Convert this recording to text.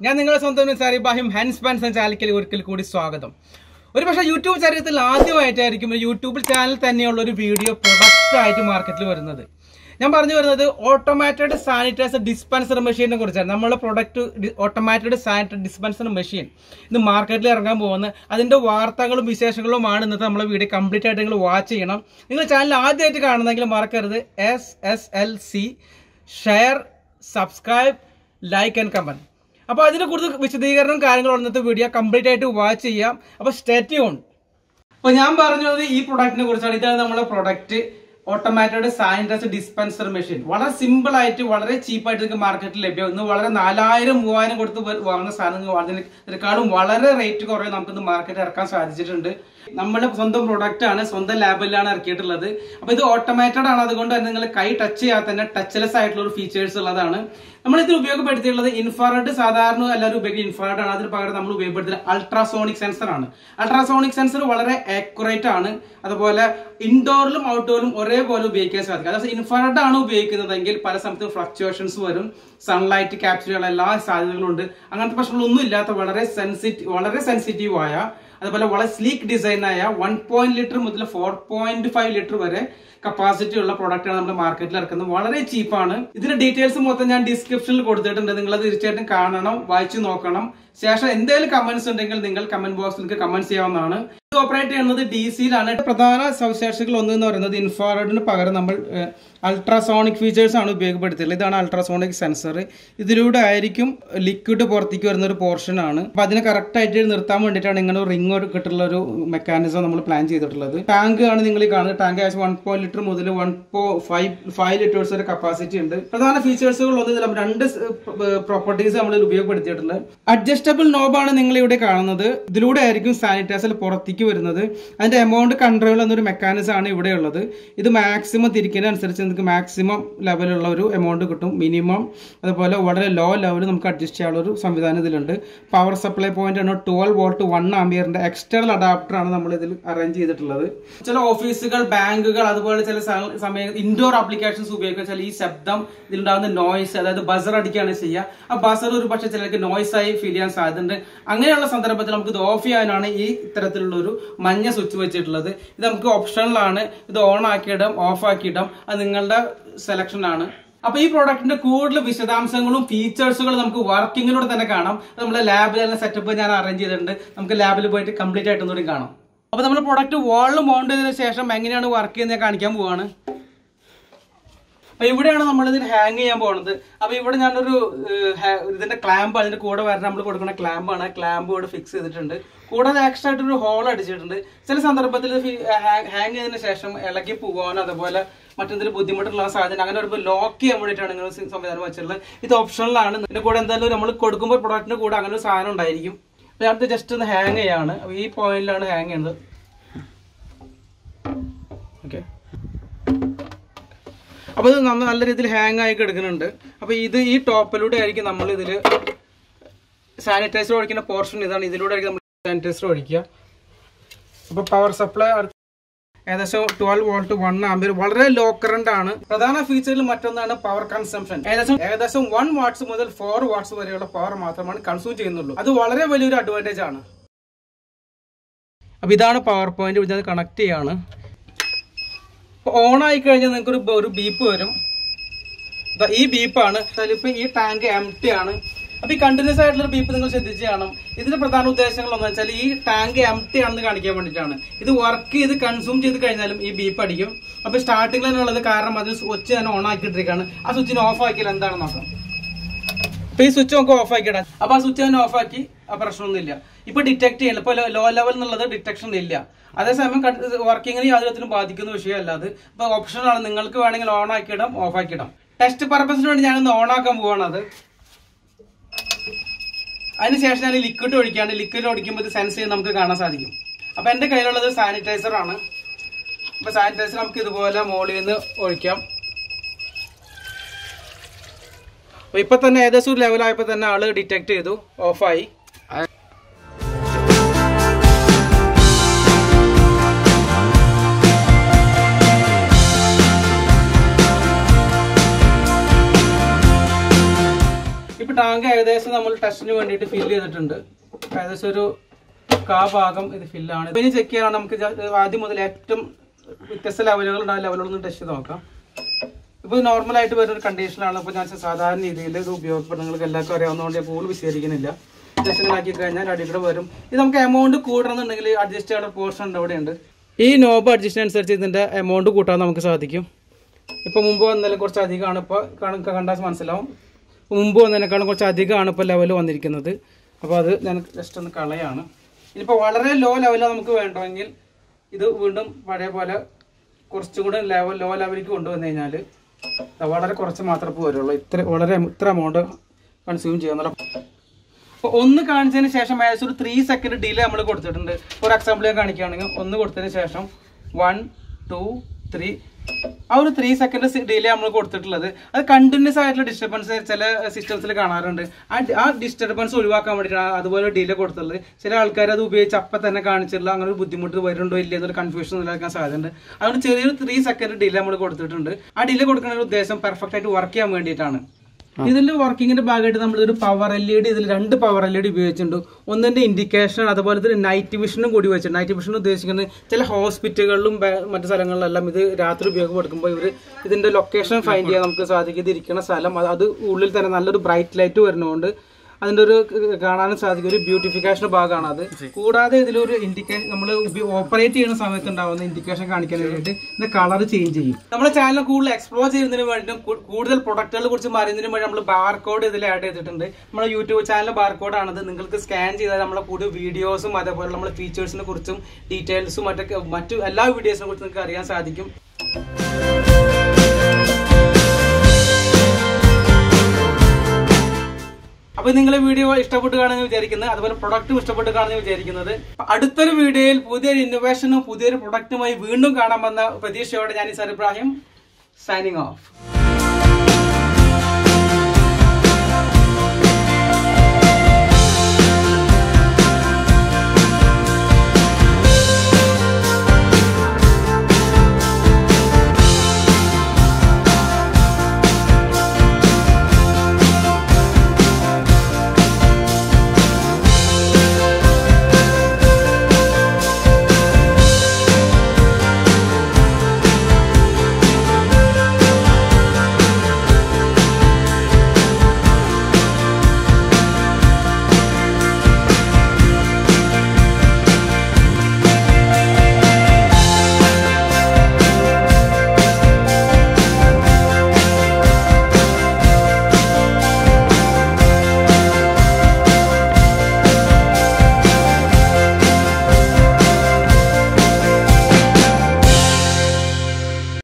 ഞാൻ നിങ്ങളുടെ സ്വന്തം നിസാരി ബാഹിം ഹാൻസ് ബാൻസ് എന്ന ചാനലിൽ ഒരിക്കൽ കൂടി സ്വാഗതം ഒരു പക്ഷേ യൂട്യൂബ് ചരിത്രത്തിൽ ആദ്യമായിട്ടായിരിക്കും ഒരു യൂട്യൂബ് ചാനൽ തന്നെയുള്ള ഒരു വീഡിയോ പ്രൊഡക്റ്റ് ആയിട്ട് മാർക്കറ്റിൽ വരുന്നത് ഞാൻ പറഞ്ഞു വരുന്നത് ഓട്ടോമാറ്റഡ് സാനിറ്റൈസർ ഡിസ്പെൻസർ മെഷീനെ കുറിച്ചാണ് നമ്മളെ product automated sanitiser dispenser machine ഇന്ന് മാർക്കറ്റിൽ ഇറങ്ങാൻ പോകുന്നത് അതിന്റെ വാർത്തകളും വിശേഷങ്ങളുമാണ് ഇന്നത്തെ നമ്മളെ വീഡിയോ കംപ്ലീറ്റ് ആയിട്ട് നിങ്ങൾ വാച്ച് ചെയ്യണം നിങ്ങൾ ചാനൽ ആദ്യമായിട്ട് കാണുന്നെങ്കിൽ മറക്കരുത് S S L C share subscribe like and comment അപ്പോൾ അതിനെ കുറിച്ച് വിശദീകരണം കാര്യങ്ങളും ഇന്നത്തെ വീഡിയോ കംപ്ലീറ്റ് ആയിട്ട് വാച്ച് ചെയ്യാം അപ്പോൾ സ്റ്റേറ്റ് ഓൺ അപ്പോൾ ഞാൻ പറഞ്ഞത് ഈ പ്രൊഡക്റ്റിനെ കുറിച്ചാണ് ഇതാണ് നമ്മുടെ product automated sanitiser dispenser machine വളരെ സിമ്പിൾ ആയിട്ട് വളരെ ചീപ്പായിട്ട് നിങ്ങൾക്ക് മാർക്കറ്റിൽ ലഭ്യം ഇന്ന് വളരെ നാലായിരം മൂവായിരം കൊടുത്ത് വ- വാങ്ങുന്ന സാധനങ്ങൾ അതിന് ഇതിനേക്കാളും വളരെ റേറ്റ് കുറേ നമുക്ക് ഇന്ന് മാർക്കറ്റിൽ ഇറക്കാൻ സാധിച്ചിട്ടുണ്ട് നമ്മുടെ സ്വന്തം പ്രൊഡക്റ്റ് ആണ് സ്വന്തം ലാബിലാണ് ഇറക്കിയിട്ടുള്ളത് അപ്പൊ ഇത് ഓട്ടോമാറ്റഡ് ആണ് അതുകൊണ്ട് തന്നെ നിങ്ങൾ കൈ ടച്ച് ചെയ്യാതെ തന്നെ ടച്ച്ലെസ് ആയിട്ടുള്ള ഒരു ഫീച്ചേഴ്സ് ഉള്ളതാണ് നമ്മൾ ഇതിൽ ഉപയോഗപ്പെടുത്തിയിട്ടുള്ളത് ഇൻഫ്രാറെഡ് സാധാരണ എല്ലാവരും ഉപയോഗിക്കുന്ന ഇൻഫ്രാറെഡ് ആണ് അതിന് പകരം നമ്മൾ ഉപയോഗപ്പെടുത്തുന്നത് അൾട്രാസോണിക് സെൻസർ ആണ് അൾട്രാസോണിക് സെൻസർ വളരെ ആക്യുറേറ്റ് ആണ് അതുപോലെ ഇൻഡോറിലും ഔട്ട്ഡോറിലും ഒരേപോലെ ഉപയോഗിക്കാൻ സാധിക്കും അതായത് ഇൻഫ്രാറെഡ് ആണ് ഉപയോഗിക്കുന്നതെങ്കിൽ പല സമയത്തും ഫ്ലക്ച്വേഷൻസ് വരും സൺലൈറ്റ് ക്യാപ്ചർ ചെയ്യാനുള്ള എല്ലാ സാധ്യതകളും ഉണ്ട് അങ്ങനത്തെ പ്രശ്നങ്ങളൊന്നും ഇല്ലാത്ത വളരെ സെൻസിറ്റീവ് വളരെ സെൻസിറ്റീവ് ആയ അതുപോലെ വളരെ സ്ലീക്ക് ഡിസൈനായ വൺ പോയിന്റ് ലിറ്റർ മുതൽ ഫോർ പോയിന്റ് ഫൈവ് ലിറ്റർ വരെ കപ്പാസിറ്റി ഉള്ള പ്രോഡക്റ്റ് ആണ് നമ്മുടെ മാർക്കറ്റിൽ ഇറക്കുന്നത് വളരെ ചീപ്പാണ് ഇതിന്റെ ഡീറ്റെയിൽസ് മൊത്തം ഞാൻ ഡിസ്ക്രിപ്ഷനിൽ കൊടുത്തിട്ടുണ്ട് നിങ്ങൾ അത് തീർച്ചയായിട്ടും കാണണം വായിച്ചു നോക്കണം ശേഷം എന്തെങ്കിലും കമന്റ്സ് ഉണ്ടെങ്കിൽ നിങ്ങൾ കമന്റ് ബോക്സിൽ നിങ്ങൾക്ക് കമന്റ് ചെയ്യാവുന്നതാണ് ഇത് ഓപ്പറേറ്റ് ചെയ്യുന്നത് ഡി സിയിലാണ് പ്രധാന സവിശേഷതകൾ ഒന്ന് എന്ന് പറയുന്നത് ഇൻഫ്രാറെഡിന് പകരം നമ്മൾ അൾട്രാസോണിക് ഫീച്ചേഴ്സ് ആണ് ഉപയോഗപ്പെടുത്തിയിട്ടുള്ളത് ഇതാണ് അൾട്രാസോണിക് സെൻസർ ഇതിലൂടെ ആയിരിക്കും ലിക്വിഡ് പുറത്തേക്ക് വരുന്ന ഒരു പോർഷൻ ആണ് അപ്പൊ അതിനെ കറക്റ്റ് ആയിട്ട് നിർത്താൻ വേണ്ടിയിട്ടാണ് ഇങ്ങനെ ഒരു റിംഗ് കിട്ടുള്ള ഒരു മെക്കാനിസം നമ്മൾ പ്ലാൻ ചെയ്തിട്ടുള്ളത് ടാങ്ക് ആണ് നിങ്ങൾ ഈ കാണുന്നത് ടാങ്ക് ആഴ്ച വൺ പോയിന്റ് ലിറ്റർ മുതൽ വൺ പോ ഫൈവ് ഫൈവ് ലിറ്റേഴ്സ് വരെ കപ്പാസിറ്റി ഉണ്ട് പ്രധാന ഫീച്ചേഴ്സുകൾ ഒന്ന് ഇതിൽ രണ്ട് പ്രോപ്പർട്ടീസ് നമ്മൾ ഇതിൽ ഉപയോഗപ്പെടുത്തിയിട്ടുണ്ട് അഡ്ജസ്റ്റബിൾ നോബാണ് നിങ്ങൾ ഇവിടെ കാണുന്നത് ഇതിലൂടെ ആയിരിക്കും സാനിറ്റൈസർ പുറത്തേക്ക് വരുന്നത് അതിന്റെ എമൗണ്ട് കൺട്രോൾ എന്നൊരു മെക്കാനിസം ആണ് ഇവിടെ ഉള്ളത് ഇത് മാക്സിമം തിരിക്കുന്നതനുസരിച്ച് നിങ്ങൾക്ക് മാക്സിമം ലെവലുള്ള ഒരു എമൗണ്ട് കിട്ടും മിനിമം അതുപോലെ വളരെ ലോ ലെവൽ നമുക്ക് അഡ്ജസ്റ്റ് ചെയ്യാനുള്ള ഒരു സംവിധാനം ഇതിലുണ്ട് പവർ സപ്ലൈ പോയിന്റ് ആണ് ട്വൽവ് വോൾട്ട് വൺ ആംബിയറിന്റെ എക്സ്റ്റേണൽ അഡാപ്റ്റർ ആണ് നമ്മൾ ഇതിൽ അറേഞ്ച് ചെയ്തിട്ടുള്ളത് ചില ഓഫീസുകൾ ബാങ്കുകൾ അതുപോലെ ചില സ- സമയം ഇൻഡോർ ആപ്ലിക്കേഷൻസ് ഉപയോഗിക്കുക വെച്ചാൽ ഈ ശബ്ദം ഇതിലുണ്ടാകുന്ന നോയ്സ് അതായത് ബസർ അടിക്കുകയാണ് ചെയ്യുക ആ ബസർ ഒരു പക്ഷേ ചിലർക്ക് നോയ്സ് ആയി ഫീൽ ചെയ്യാൻ സാധ്യതയുണ്ട് അങ്ങനെയുള്ള സന്ദർഭത്തിൽ നമുക്ക് ഇത് ഓഫ് ചെയ്യാനാണ് ഈ ഇത്തരത്തിലുള്ള ഒരു മഞ്ഞ സ്വിച്ച് വെച്ചിട്ടുള്ളത് ഇത് നമുക്ക് ഓപ്ഷനിലാണ് ഇത് ഓൺ ആക്കിയിടാം ഓഫ് ആക്കിയിടാം അത് നിങ്ങളുടെ സെലക്ഷൻ ആണ് അപ്പൊ ഈ പ്രോഡക്റ്റിന്റെ കൂടുതൽ വിശദാംശങ്ങളും ഫീച്ചേഴ്സുകളും നമുക്ക് വർക്കിങ്ങിലൂടെ തന്നെ കാണാം അത് നമ്മുടെ ലാബിലെല്ലാം സെറ്റപ്പ് ഞാൻ അറേഞ്ച് ചെയ്തിട്ടുണ്ട് നമുക്ക് ലാബിൽ പോയിട്ട് കംപ്ലീറ്റ് ആയിട്ട് ഒന്നുകൂടി കാണാം അപ്പൊ നമ്മൾ പ്രൊഡക്റ്റ് വാളിൽ മൗണ്ട് ചെയ്തതിനു ശേഷം എങ്ങനെയാണ് വർക്ക് ചെയ്യുന്നത് ഞാൻ കാണിക്കാൻ പോവാണ് അപ്പൊ ഇവിടെയാണ് നമ്മൾ ഇതിന് ഹാങ് ചെയ്യാൻ പോകുന്നത് അപ്പൊ ഇവിടെ ഞാനൊരു ഏഹ്, ഹാ- ഇതിന്റെ ക്ലാമ്പ് അതിന്റെ കൂടെ വരാൻ നമ്മൾ കൊടുക്കുന്ന ക്ലാമ്പ് ആണ് ക്ലാമ്പ് ഇവിടെ ഫിക്സ് ചെയ്തിട്ടുണ്ട് കൂടാതെ എക്സ്ട്രാ ആയിട്ട് ഒരു ഹോൾ അടിച്ചിട്ടുണ്ട് ചില സന്ദർഭത്തിൽ ഹാങ് ചെയ്തതിന് ശേഷം ഇളകി പോകാനോ അതുപോലെ മറ്റെന്തെങ്കിലും ബുദ്ധിമുട്ടുള്ള സാധ്യത അങ്ങനെ വരുമ്പോൾ ലോക്ക് ചെയ്യാൻ വേണ്ടിയിട്ടാണ് ഇങ്ങനെ ഒരു സംവിധാനം വെച്ചിട്ടുള്ളത് ഇത് ഓപ്ഷനിലാണ് ഇതിന്റെ കൂടെ എന്തായാലും നമ്മൾ കൊടുക്കുമ്പോൾ പ്രൊഡക്റ്റിന്റെ കൂടെ അങ്ങനെ ഒരു സാധനം ഉണ്ടായിരിക്കും അപ്പൊ ഞാനത് ജസ്റ്റ് ഒന്ന് ഹാങ് ചെയ്യാണ് അപ്പൊ ഈ പോയിന്റിലാണ് ഹാങ് ചെയ്യുന്നത് ഓക്കെ അപ്പോൾ ഇത് നന്ന- നല്ല രീതിയിൽ ഹാങ് ആയി കിടക്കുന്നുണ്ട് അപ്പോൾ ഇത് ഈ ടോപ്പിലൂടെ ആയിരിക്കും നമ്മൾ ഇതിൽ സാനിറ്റൈസർ ഒഴിക്കുന്ന പോർഷൻ ഇതാണ് ഇതിലൂടെ ആയിരിക്കും നമ്മൾ സാനിറ്റൈസർ ഒഴിക്കുക അപ്പോൾ പവർ സപ്ലൈ ഏകദേശം ട്വൽവ് വോൾട്ട് വൺ ആംബിയർ വളരെ ലോ കറണ്ട് ആണ് പ്രധാന ഫീച്ചറിൽ മറ്റൊന്നാണ് പവർ കൺസംഷൻ ഏകദേശം ഏകദേശം വൺ വാട്ട്സ് മുതൽ ഫോർ വാട്ട്സ് വരെയുള്ള പവർ മാത്രമാണ് കൺസ്യൂം ചെയ്യുന്നുള്ളൂ അത് വളരെ വലിയൊരു അഡ്വാൻറ്റേജ് ആണ് അപ്പോൾ ഇതാണ് പവർ പോയിന്റ് ഇത് കണക്ട് ചെയ്യാണ് ഓൺ ആയി കഴിഞ്ഞാൽ നിങ്ങൾക്ക് ഒരു ഒരു ബീപ്പ് വരും ദാ ഈ ബീപ്പാണ് ഇപ്പൊ ഈ ടാങ്ക് എം ടി ആണ് അപ്പൊ ഈ കണ്ടിന്യൂസ് ആയിട്ടുള്ള ബീപ്പ് നിങ്ങൾ ശ്രദ്ധിച്ച് കാണണം ഇതിന്റെ പ്രധാന ഉദ്ദേശങ്ങൾ എന്ന് വെച്ചാൽ ഈ ടാങ്ക് എം ടി ആണെന്ന് കാണിക്കാൻ വേണ്ടിയിട്ടാണ് ഇത് വർക്ക് ചെയ്ത് കൺസ്യൂം ചെയ്ത് കഴിഞ്ഞാലും ഈ ബീപ്പ് അടിക്കും അപ്പൊ സ്റ്റാർട്ടിംഗിൽ തന്നെ ഉള്ളത് കാരണം അതിൽ സ്വിച്ച് തന്നെ ഓൺ ആക്കിയിട്ടിരിക്കുകയാണ് ആ സ്വിച്ചിന് ഓഫ് ആക്കിയാൽ എന്താണെന്ന് നോക്കാം അപ്പൊ ഈ സ്വിച്ച് നമുക്ക് ഓഫ് ആക്കിയിടാം അപ്പൊ ആ സ്വിച്ച് തന്നെ ഓഫ് ആക്കി ആ പ്രശ്നമൊന്നുമില്ല ഇപ്പൊ ഡിറ്റക്ട് ചെയ്യണം ഇപ്പൊ ലോ ലെവൽ എന്നുള്ളത് ഡിറ്റക്ഷൻ ഇല്ല അതേസമയം വർക്കിങ്ങിന് യാതൊരു വിധത്തിലും ബാധിക്കുന്ന വിഷയമല്ല അത് ഇപ്പൊ ഓപ്ഷനാണ് നിങ്ങൾക്ക് വേണമെങ്കിൽ ഓൺ ആക്കിയിടാം ഓഫ് ആക്കിയിടാം ടെസ്റ്റ് പർപ്പസിന് വേണ്ടി ഞാനൊന്ന് ഓൺ ആക്കാൻ പോവാണ് അത് അതിനുശേഷം ഞാൻ ലിക്വിഡ് ഒഴിക്കാണ് ലിക്വിഡ് ഒഴിക്കുമ്പോൾ ഇത് സെൻസ് ചെയ്ത് നമുക്ക് കാണാൻ സാധിക്കും അപ്പൊ എന്റെ കയ്യിലുള്ളത് സാനിറ്റൈസർ ആണ് അപ്പൊ സാനിറ്റൈസർ നമുക്ക് ഇതുപോലെ മോളിൽ നിന്ന് ഒഴിക്കാം അപ്പൊ ഇപ്പൊ തന്നെ ഏകദേശം ഒരു ലെവലായപ്പോ തന്നെ ആള് ഡിറ്റക്ട് ചെയ്തു ഓഫായി ഇപ്പൊ ടാ- ടാങ്ക് ഏകദേശം നമ്മൾ ടെസ്റ്റിന് വേണ്ടിയിട്ട് ഫില്ല് ചെയ്തിട്ടുണ്ട് ഏകദേശം ഒരു കാ ഭാഗം ഇത് ഫില്ലാണ് ഇനി ചെക്ക് ചെയ്യാൻ നമുക്ക് ജ- ആദ്യം മുതൽ ഏറ്റവും വ്യത്യസ്ത ലെവലുകൾ ഉണ്ടാകും ലെവലുകളൊന്ന് ടെസ്റ്റ് ചെയ്ത് നോക്കാം ഇപ്പോൾ നോർമൽ ആയിട്ട് വരുന്ന ഒരു കണ്ടീഷനാണ് ഇപ്പോൾ ഞാൻ സാധാരണ രീതിയിൽ ഇത് ഉപയോഗപ്പെടുന്നത് നിങ്ങൾക്ക് എല്ലാവർക്കും അറിയാവുന്നതുകൊണ്ട് ഞാൻ കൂടുതൽ വിശദീകരിക്കുന്നില്ല ജസ്റ്റ് ആക്കി കഴിഞ്ഞാൽ അടി കൂടെ വരും ഇത് നമുക്ക് എമൗണ്ട് കൂട്ടണമെന്നുണ്ടെങ്കിൽ അഡ്ജസ്റ്റ് ചെയ്യാനുള്ള പോർഷൻ ഉണ്ട് അവിടെയുണ്ട് ഈ നോബ് അഡ്ജസ്റ്റ് അനുസരിച്ച് ഇതിൻ്റെ എമൗണ്ട് കൂട്ടാൻ നമുക്ക് സാധിക്കും ഇപ്പോൾ മുമ്പ് വന്നതിൽ കുറച്ച് അധികമാണ് ഇപ്പോൾ കണ്ടാൽ മനസ്സിലാവും മുമ്പ് വന്നതിനേക്കാളും കുറച്ച് അധികമാണ് ഇപ്പോൾ ലെവൽ വന്നിരിക്കുന്നത് അപ്പോൾ അത് ഞാൻ ജസ്റ്റ് ഒന്ന് കളയാണ് ഇനിയിപ്പോൾ വളരെ ലോ ലെവലാണ് നമുക്ക് വേണ്ടമെങ്കിൽ ഇത് വീണ്ടും പഴയ പോലെ കുറച്ചും കൂടെ ലെവൽ ലോ ലെവലിലേക്ക് കൊണ്ടുവന്നു കഴിഞ്ഞാൽ വളരെ കുറച്ച് മാത്രമേ ഇപ്പോൾ വരുള്ളൂ ഇത്ര വളരെ ഇത്ര എമൗണ്ട് കൺസ്യൂം ചെയ്യുന്നുള്ള അപ്പോൾ ഒന്ന് കാണിച്ചതിന് ശേഷം ഏകദേശം ഒരു ത്രീ സെക്കൻഡ് ഡിലേ നമ്മൾ കൊടുത്തിട്ടുണ്ട് ഫോർ എക്സാമ്പിൾ ഞാൻ കാണിക്കുകയാണെങ്കിൽ ഒന്ന് കൊടുത്തതിന് ശേഷം വൺ ടു ത്രീ ആ ഒരു ത്രീ സെക്കൻഡ് ഡിലേ നമ്മൾ കൊടുത്തിട്ടുള്ളത് അത് കണ്ടിന്യൂസ് ആയിട്ടുള്ള ഡിസ്റ്റർബൻസ് ചില സിസ്റ്റംസിൽ കാണാറുണ്ട് ആ ഡി- ആ ഡിസ്റ്റർബൻസ് ഒഴിവാക്കാൻ വേണ്ടിയിട്ടാണ് അതുപോലെ ഡിലേ കൊടുത്തുള്ളത് ചില ആൾക്കാർ അത് ഉപയോഗിച്ച് അപ്പം തന്നെ കാണിച്ചിട്ടുള്ള അങ്ങനെ ഒരു ബുദ്ധിമുട്ട് വരുന്നുണ്ടോ ഇല്ല എന്നൊരു കൺഫ്യൂഷൻ നിലനിൽക്കാൻ സാധ്യതയുണ്ട് അതുകൊണ്ട് ചെറിയൊരു ത്രീ സെക്കൻഡ് ഡിലേ നമ്മൾ കൊടുത്തിട്ടുണ്ട് ആ ഡിലേ കൊടുക്കുന്ന ഒരു ഉദ്ദേശം പെർഫെക്റ്റ് ആയിട്ട് വർക്ക് ചെയ്യാൻ വേണ്ടിയിട്ടാണ് ഇതിൽ വർക്കിങ്ങിന്റെ ഭാഗമായിട്ട് നമ്മൾ ഒരു പവർ എൽ ഇ ഡി ഇതിൽ രണ്ട് പവർ എൽ ഇ ഡി ഉപയോഗിച്ചിട്ടുണ്ട് ഒന്നിന്റെ ഇൻഡിക്കേഷൻ അതുപോലെ തന്നെ നൈറ്റ് വിഷനും കൂടി വെച്ചിട്ടുണ്ട് നൈറ്റ് വിഷൻ ഉദ്ദേശിക്കുന്നത് ചില ഹോസ്പിറ്റലുകളിലും ബേ- മറ്റു സ്ഥലങ്ങളിലെല്ലാം ഇത് രാത്രി ഉപയോഗപ്പെടുത്തുമ്പോൾ ഇവർ ഇതിന്റെ ലൊക്കേഷൻ ഫൈൻഡ് ചെയ്യാൻ നമുക്ക് സാധിക്കും ഇത് ഇരിക്കുന്ന സ്ഥലം അത് അത് ഉള്ളിൽ തന്നെ നല്ലൊരു ബ്രൈറ്റ് ലൈറ്റ് വരുന്നതുകൊണ്ട് അതിന്റെ ഒരു ക- കാണാനും സാധിക്കും ഒരു ബ്യൂട്ടിഫിക്കേഷൻ ഭാഗമാണ് അത് കൂടാതെ ഇതിലൊരു ഇൻഡിക്കേഷൻ നമ്മൾ ഓപ്പറേറ്റ് ചെയ്യുന്ന സമയത്ത് ഉണ്ടാവുന്ന ഇൻഡിക്കേഷൻ കാണിക്കാൻ വേണ്ടിയിട്ട് ഇതിന്റെ കളർ ചേഞ്ച് ചെയ്യും നമ്മുടെ ചാനൽ കൂടുതൽ എക്സ്പ്ലോർ ചെയ്യുന്നതിന് വേണ്ടിയിട്ടും കൂ- കൂടുതൽ പ്രൊഡക്റ്റുകളെ കുറിച്ച് അറിയുന്നതിന് വേണ്ടി നമ്മൾ ബാർകോഡ് ഇതിൽ ആഡ് ചെയ്തിട്ടുണ്ട് നമ്മുടെ യൂട്യൂബ് ചാനൽ ബാർകോഡ് ആണത് നിങ്ങൾക്ക് സ്കാൻ ചെയ്താൽ നമ്മളെ കൂടുതൽ വീഡിയോസും അതേപോലെ നമ്മുടെ ഫീച്ചേഴ്സിനെ കുറിച്ചും ഡീറ്റെയിൽസും മറ്റൊക്കെ മറ്റു എല്ലാ വീഡിയോസിനെ കുറിച്ച് നിങ്ങൾക്ക് അറിയാൻ സാധിക്കും അപ്പൊ നിങ്ങൾ വീഡിയോ ഇഷ്ടപ്പെട്ട് കാണുമെന്ന് വിചാരിക്കുന്നത് അതുപോലെ പ്രൊഡക്റ്റും ഇഷ്ടപ്പെട്ട് കാണുമെന്ന് വിചാരിക്കുന്നത് അപ്പൊ അടുത്തൊരു വീഡിയോയിൽ പുതിയൊരു ഇന്നോവേഷനും പുതിയൊരു പ്രൊഡക്റ്റുമായി വീണ്ടും കാണാമെന്ന പ്രതീക്ഷയോടെ ഞാൻ ഇസാർ ഇബ്രാഹിം സൈനിങ് ഓഫ്